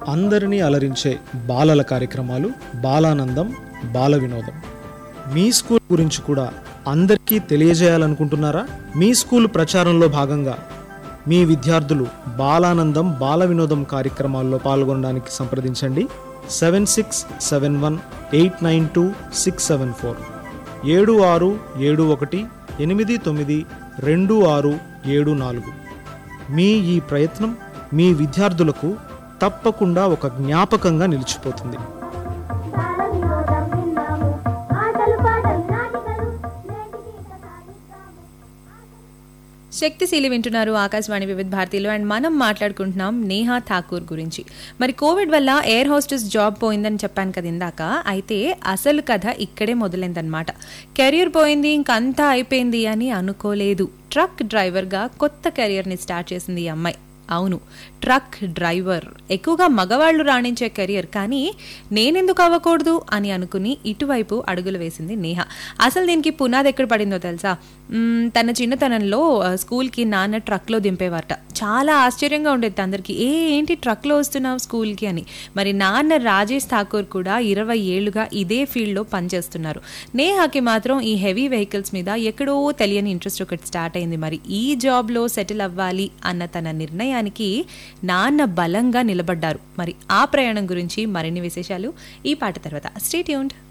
అందరినీ అలరించే బాలల కార్యక్రమాలు బాలానందం బాల వినోదం మీ స్కూల్ గురించి కూడా అందరికీ తెలియజేయాలనుకుంటున్నారా మీ స్కూల్ ప్రచారంలో భాగంగా మీ విద్యార్థులు బాలానందం బాల వినోదం కార్యక్రమాల్లో పాల్గొనడానికి సంప్రదించండి seven six seven one eight nine two six seven four ఏడు ఆరు ఏడు ఒకటి ఎనిమిది తొమ్మిది రెండు ఆరు ఏడు నాలుగు మీ ఈ ప్రయత్నం మీ విద్యార్థులకు తప్పకుండా ఒక జ్ఞాపకంగా నిలిచిపోతుంది బాల వినోదం విన్నాము ఆటలు పాటలు నాటికలు నేటికి కథ సాగిస్తాము శక్తిశీలి వింటున్నారు ఆకాశవాణి వివిధ భారతిలో అండ్ మనం మాట్లాడుకుంటున్నాం నేహా ఠాకూర్ గురించి మరి కోవిడ్ వల్ల ఎయిర్ హోస్టెస్ జాబ్ పోయిందని చెప్పాను కదా ఇందాక అయితే అసలు కథ ఇక్కడే మొదలైందనమాట కెరీర్ పోయింది ఇంకంతా అయిపోయింది అని అనుకోలేదు ట్రక్ డ్రైవర్గా కొత్త కెరియర్ని స్టార్ట్ చేసింది ఈ అమ్మాయి అవును ట్రక్ డ్రైవర్ ఎక్కువగా మగవాళ్ళు రాణించే కెరియర్ కానీ నేనెందుకు అవ్వకూడదు అని అనుకుని ఇటువైపు అడుగులు వేసింది నేహ అసలు దీనికి పునాది ఎక్కడ పడిందో తెలుసా మ్మ్, తన చిన్నతనంలో ఆ, స్కూల్కి నాన్న ట్రక్లో దింపేవారట చాలా ఆశ్చర్యంగా ఉండేది అందరికీ ఏ ఏంటి ట్రక్లో వస్తున్నావు స్కూల్కి అని మరి నాన్న రాజేష్ ఠాకూర్ కూడా ఇరవై ఏళ్లుగా ఇదే ఫీల్డ్లో పనిచేస్తున్నారు నేహాకి మాత్రం ఈ హెవీ వెహికల్స్ మీద ఎక్కడో తెలియని ఇంట్రెస్ట్ ఒకటి స్టార్ట్ అయింది మరి ఈ జాబ్లో సెటిల్ అవ్వాలి అన్న తన నిర్ణయానికి నాన్న బలంగా నిలబడ్డారు మరి ఆ ప్రయాణం గురించి మరిన్ని విశేషాలు ఈ పాట తర్వాత స్టేట్యూన్డ్